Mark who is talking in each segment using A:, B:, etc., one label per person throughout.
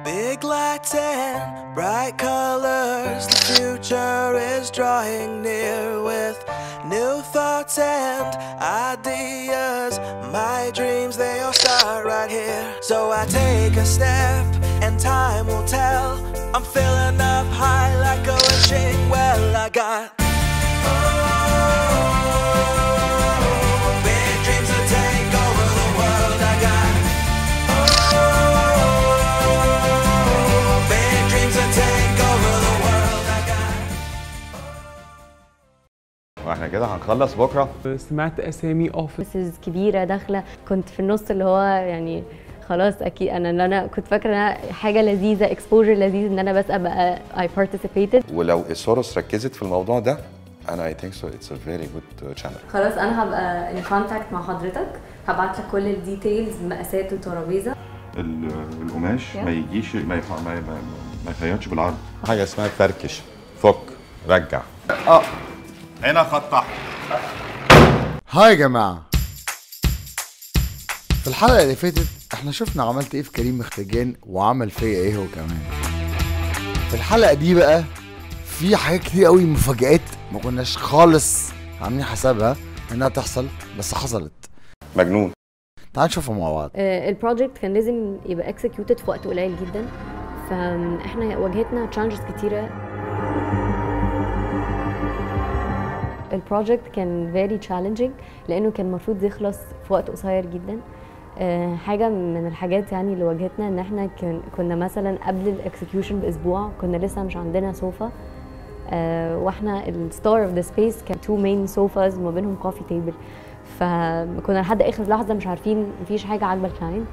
A: Big lights and bright colors, the future is drawing near with new thoughts and ideas. My dreams, they all start right here. So I take a step, and time will tell. I'm filling up high like a wishing well. I got. oh, big dreams to take over the world. I got. oh, big dreams to take over the world. I got.
B: واحنا كده هنخلص بكره
C: سمعت اسامي اوفيس
D: بروسيس كبيره داخله كنت في النص اللي هو يعني خلاص اكيد انا اللي انا كنت فاكره انها حاجه لذيذه اكسبوجر لذيذ ان انا بس ابقى اي participated
B: ولو السورس ركزت في الموضوع ده انا اي ثينك سو اتس ا فيري جود شانل
D: خلاص انا هبقى ان كونتاكت مع حضرتك هبعت لك كل الديتيلز مقاسات الترابيزه
B: القماش
D: ما
B: يجيش ما يفع ما ما, ما يخيطش بالعرض حاجه اسمها فركش فك رجع اه هنا خط احمر
E: هاي يا جماعة في الحلقة اللي فاتت احنا شفنا عملت ايه في كريم مختجان وعمل فيا ايه هو كمان في الحلقة دي بقى في حاجات كتير قوي مفاجآت ما كناش خالص عاملين حسابها انها تحصل بس حصلت
B: مجنون
E: تعال نشوفها مع بعض
D: البروجكت كان لازم يبقى اكسكيوتد في وقت قليل جدا فاحنا واجهتنا تشالنجز كتيره البروجكت كان very challenging لانه كان المفروض يخلص في وقت قصير جدا آه، حاجه من الحاجات يعني اللي واجهتنا ان احنا كن كنا مثلا قبل الاكسكيوشن باسبوع كنا لسه مش عندنا سوفا آه، واحنا الستار اوف ذا سبيس كان تو مين سوفاز وما بينهم كوفي تيبل فكنا لحد اخر لحظه مش عارفين مفيش حاجه عاجبه الكلاينت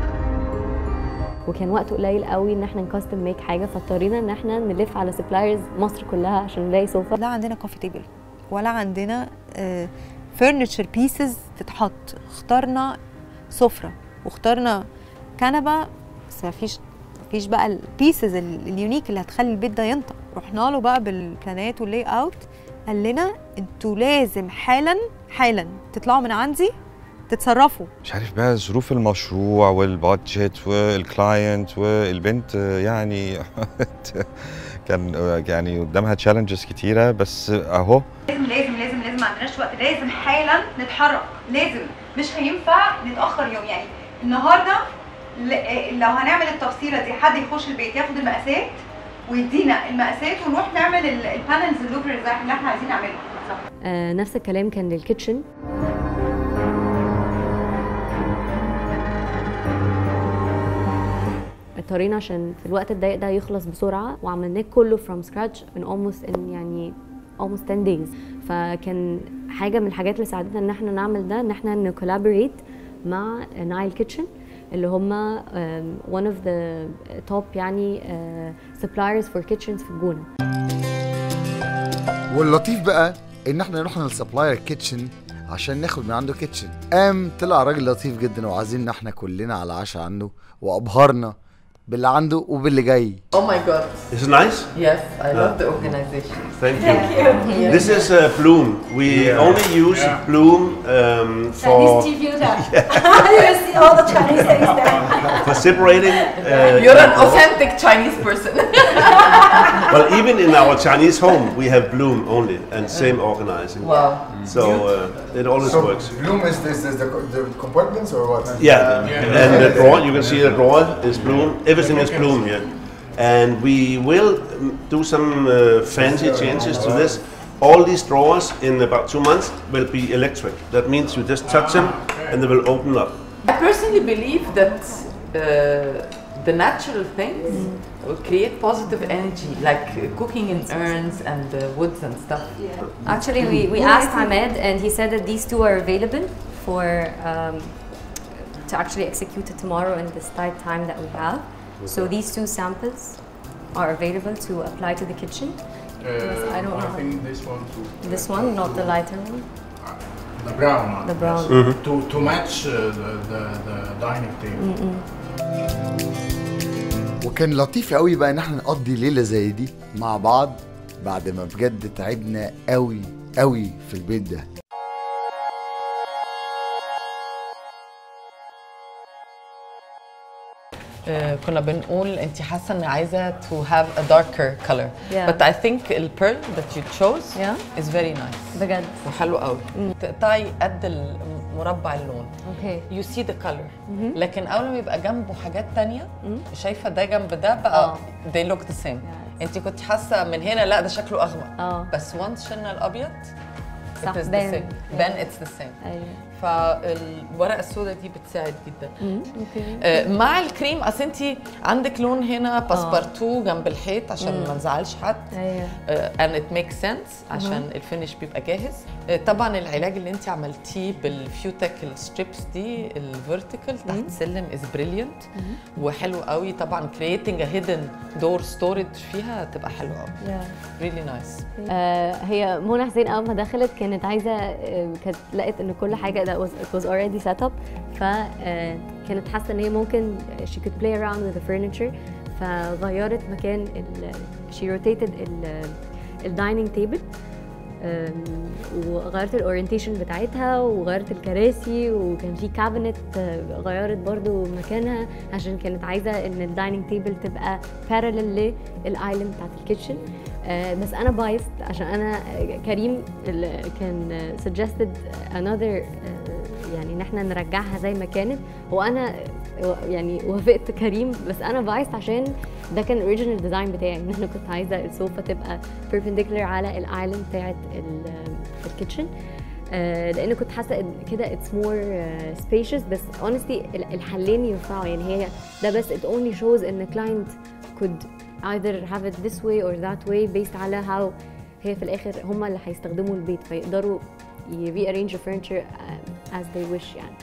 D: وكان وقت قليل قوي ان احنا نكاستم ميك حاجه فاضطرينا ان احنا نلف على سبلايرز مصر كلها عشان نلاقي سوفا
F: لا عندنا كوفي تيبل ولا عندنا فرنتشر بيسز تتحط اخترنا سفره واخترنا كنبه بس ما فيش مفيش بقى البيسز اليونيك اللي هتخلي البيت ده ينطق رحنا له بقى بالبلانات واللاي اوت قال لنا انتوا لازم حالا حالا تطلعوا من عندي تتصرفوا
B: مش عارف بقى ظروف المشروع والبادجت والكلاينت والبنت يعني كان يعني قدامها تشالنجز كتيره بس اهو
F: لازم لازم لازم لازم ما عندناش وقت لازم حالا نتحرك لازم مش هينفع نتاخر يوم يعني النهارده ل- لو هنعمل التفصيله دي حد يخش البيت ياخد المقاسات ويدينا المقاسات ونروح نعمل ال- البانلز اللوكرز اللي احنا عايزين نعملها
D: آه نفس الكلام كان للكيتشن اضطرينا عشان في الوقت الضيق ده يخلص بسرعه وعملناه كله from scratch in almost in يعني almost 10 days فكان حاجه من الحاجات اللي ساعدتنا ان احنا نعمل ده ان احنا نكولابوريت مع نايل كيتشن اللي هم um, one of the top يعني uh, suppliers for kitchens في الجونه
E: واللطيف بقى ان احنا رحنا للسبلاير كيتشن عشان ناخد من عنده كيتشن قام طلع راجل لطيف جدا وعازمنا احنا كلنا على عشاء عنده وابهرنا باللي عنده وباللي جاي
G: Oh my god.
H: Is it nice?
G: Yes, I love the organization.
H: Thank you. This is uh, Bloom. We only use Bloom um, for,
F: you see all the Chinese things there.
H: for separating. Uh,
G: You're an authentic Chinese person.
H: well, even in our Chinese home, we have Bloom only and same organizing.
G: wow.
H: So uh, it always works.
I: Bloom is this is the, the compartments or what?
H: Yeah, and the drawer, you can see the drawer is Bloom. Everything is Bloom here. And we will mm, do some uh, fancy changes to this. All these drawers in about two months will be electric. That means you just touch them and they will open up.
G: I personally believe that uh, the natural things will create positive energy, like uh, cooking in urns and uh, woods and stuff.
D: Actually, we, we asked Ahmed, and he said that these two are available for um, to actually execute it tomorrow in this tight time that we have. So these two samples are available to apply to the kitchen. Yes, I don't know.
I: think this one too.
D: This one, not the lighter one.
I: The brown one.
D: The brown.
I: To to match uh, the, the the dining table.
E: وكان لطيف قوي بقى ان احنا نقضي ليله زي دي مع بعض بعد ما بجد تعبنا قوي قوي في البيت ده
G: آه، كنا بنقول انت حاسه ان عايزه to have a darker color
D: Yeah.
G: but I think the pearl that you chose
D: Yeah.
G: is very nice
D: بجد
G: وحلو قوي تقطعي قد مربع اللون
D: اوكي
G: you see the color لكن اول ما يبقى جنبه حاجات تانية شايفه ده جنب ده بقى
D: آه.
G: they look the same انت كنت حاسه من هنا لا ده شكله اغمق
D: اه
G: بس once شلنا الابيض
D: صح،
G: it is the
D: بان.
G: same then it's the same
D: ايوه
G: فالورقه السوداء دي بتساعد جدا
D: اوكي
G: آه، مع الكريم اصل انت عندك لون هنا باسبارتو جنب الحيط عشان ما نزعلش حد
D: ايوه
G: and it makes sense عشان الفينش بيبقى جاهز آه، طبعا العلاج اللي انت عملتيه بالفيوتك الستريبس دي الفيرتيكال تحت السلم از بريليانت وحلو قوي طبعا creating a hidden door storage فيها تبقى حلوه قوي
D: yeah.
G: really nice
D: آه، هي منى حسين اول ما دخلت كانت عايزه آه، كانت لقت ان كل حاجه that was it was already set up فكانت حاسه ان هي ممكن she could play around with the furniture فغيرت مكان ال she rotated ال الدايننج تيبل وغيرت الاورينتيشن بتاعتها وغيرت الكراسي وكان في كابينت غيرت برضو مكانها عشان كانت عايزه ان الدايننج تيبل تبقى بارلل للايلاند بتاعت الكيتشن آه، بس انا بايست عشان انا آه، كريم اللي كان آه، suggested another آه، يعني ان احنا نرجعها زي ما كانت وانا آه، يعني وافقت كريم بس انا بايست عشان ده كان الاوريجينال ديزاين بتاعي ان انا كنت عايزه السوفا تبقى perpendicular على الايلاند بتاعت الكيتشن آه، لان كنت حاسه إن كده اتس مور سبيشس بس honestly ال- الحلين ينفعوا يعني هي ده بس it only shows ان client could either have it this way or that way based على how هي في الاخر هم اللي هيستخدموا البيت فيقدروا ي rearrange the furniture uh, as they wish يعني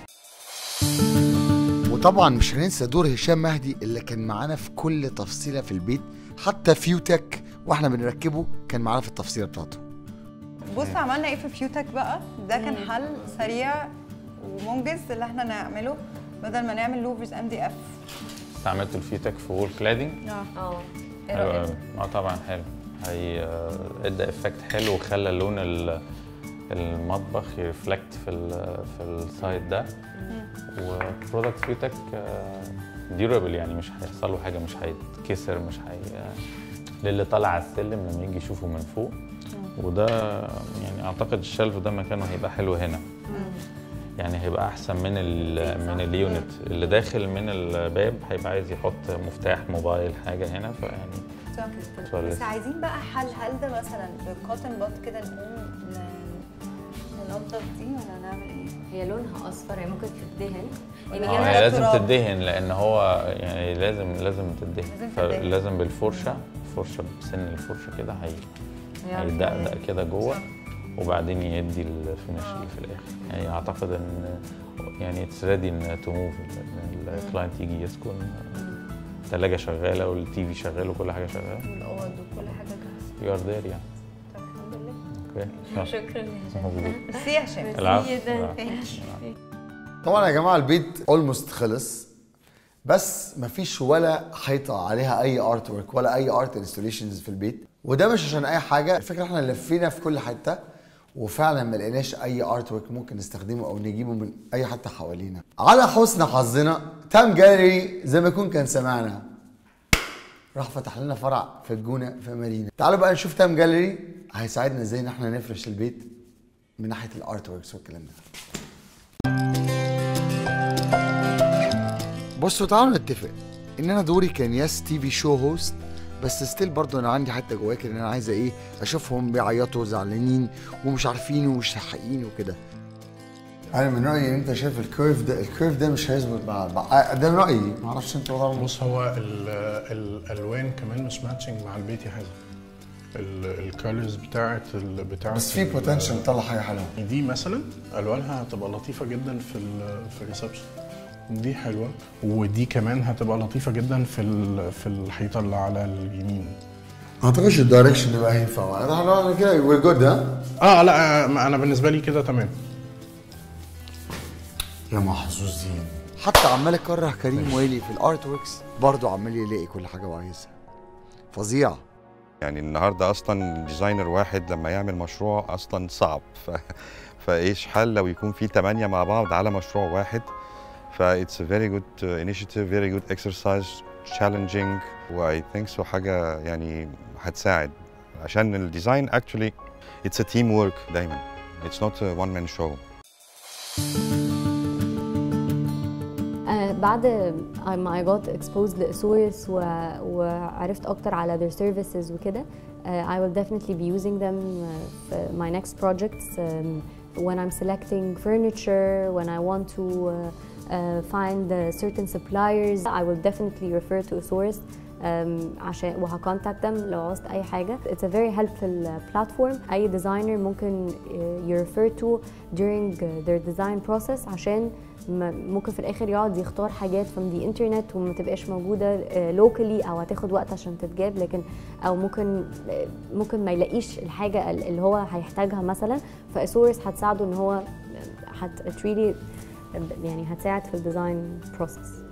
E: وطبعا مش هننسى دور هشام مهدي اللي كان معانا في كل تفصيله في البيت حتى فيوتك واحنا بنركبه كان معانا في التفصيله بتاعته
J: بص عملنا ايه في فيوتك بقى ده كان حل سريع ومنجز اللي احنا نعمله بدل ما نعمل لوفرز ام دي اف
K: استعملت الفيتك في وول كلادنج
D: اه
K: حلو قوي اه طبعا حلو هي آه، ادى افكت حلو وخلى لون ال- المطبخ يرفلكت في ال في السايد ده وبرودكت فيتك ديورابل يعني مش هيحصل له حاجه مش هيتكسر مش هي للي طالع على السلم لما يجي يشوفه من فوق وده يعني اعتقد الشلف ده مكانه هيبقى حلو هنا يعني هيبقى احسن من ال من اليونت اللي داخل من الباب هيبقى عايز يحط مفتاح موبايل حاجه هنا فيعني سؤال
J: بس
K: لسه.
J: عايزين بقى حل هل ده مثلا بالكوتن باد كده نقوم ن- ننضف دي ولا نعمل ايه؟
D: هي لونها اصفر هي ممكن تدهن يعني
K: اه
J: هي
K: هي لازم
J: تراب.
K: تدهن لان هو يعني لازم لازم تدهن
J: لازم تدهن.
K: فلازم بالفرشه فرشه بسن الفرشه كده هي هيدقدق كده جوه وبعدين يدي الفينش اللي في الاخر يعني اعتقد ان يعني اتس ريدي ان تو موف ان الكلاينت يجي يسكن الثلاجه شغاله والتي في شغال وكل حاجه شغاله
J: الاوض وكل حاجه جاهزه
K: يو ار ذير يعني
J: طب الحمد لله
K: اوكي
D: شكرا
K: موجود
J: ميرسي يا هشام
K: العفو
D: جداً.
K: العفو.
E: طبعا يا جماعه البيت اولموست خلص بس مفيش ولا حيطه عليها اي ارت ورك ولا اي ارت انستليشنز في البيت وده مش عشان اي حاجه الفكره احنا لفينا في كل حته وفعلا ما لقيناش اي ارت ورك ممكن نستخدمه او نجيبه من اي حته حوالينا على حسن حظنا تام جاليري زي ما يكون كان سمعنا راح فتح لنا فرع في الجونه في مارينا تعالوا بقى نشوف تام جاليري هيساعدنا ازاي ان احنا نفرش البيت من ناحيه الارت وركس والكلام ده بصوا تعالوا نتفق ان انا دوري كان يس تي في شو هوست بس ستيل برضه انا عندي حته جوايا كده ان انا عايزه ايه اشوفهم بيعيطوا زعلانين ومش عارفين ومش لاحقين وكده انا من رايي ان انت شايف الكيرف ده الكيرف ده مش هيظبط مع مع- ده من رايي ما اعرفش انت طبعا
I: بص هو ال- الالوان كمان مش ماتشنج مع البيت يا حازم الكالرز بتاعت ال- بتاعت
E: بس في
I: ال-
E: بوتنشال نطلع حاجه حلوه
I: دي مثلا الوانها هتبقى لطيفه جدا في ال في الريسبشن دي حلوه ودي كمان هتبقى لطيفه جدا في ال- في الحيطه اللي على اليمين
E: ما اعتقدش الدايركشن ده بقى ينفع انا انا كده وير جود ها
I: اه لا آه، انا بالنسبه لي كده تمام
E: يا محظوظين حتى عمال اكره كريم ويلي في الارت وركس برضه عمال يلاقي كل حاجه وعايزها فظيع
B: يعني النهارده اصلا ديزاينر واحد لما يعمل مشروع اصلا صعب ف... فايش حل لو يكون في تمانية مع بعض على مشروع واحد ف it's a very good uh, initiative very good exercise challenging و I think so حاجة يعني هتساعد عشان الديزاين actually it's a teamwork دايما it's not a one man show
D: آه، بعد ما I got exposed لأسورس و... وعرفت أكتر على their services وكده آه، I will definitely be using them آه، في my next projects um, when I'm selecting furniture when I want to uh, uh, find uh, certain suppliers I will definitely refer to Asoris um, عشان وهكونتاكت them لو عوزت اي حاجه it's a very helpful uh, platform اي designer ممكن uh, you refer to during uh, their design process عشان م- ممكن في الاخر يقعد يختار حاجات from the internet وما تبقاش موجوده uh, locally او هتاخد وقت عشان تتجاب لكن او ممكن uh, ممكن ما يلاقيش الحاجه ال- اللي هو هيحتاجها مثلا فاسورس هتساعده ان هو هت it really يعني هتساعد في الديزاين بروسس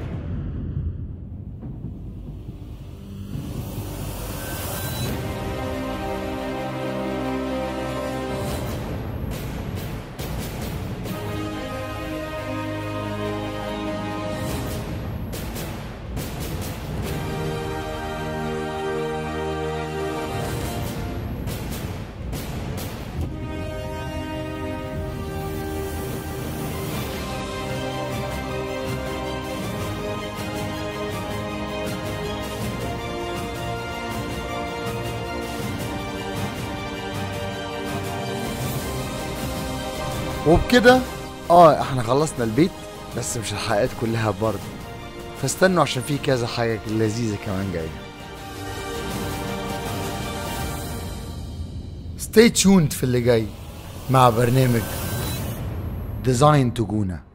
E: وبكده اه احنا خلصنا البيت بس مش الحلقات كلها برضه فاستنوا عشان في كذا حاجة لذيذة كمان جاية stay tuned في اللي جاي مع برنامج ديزاين تجونا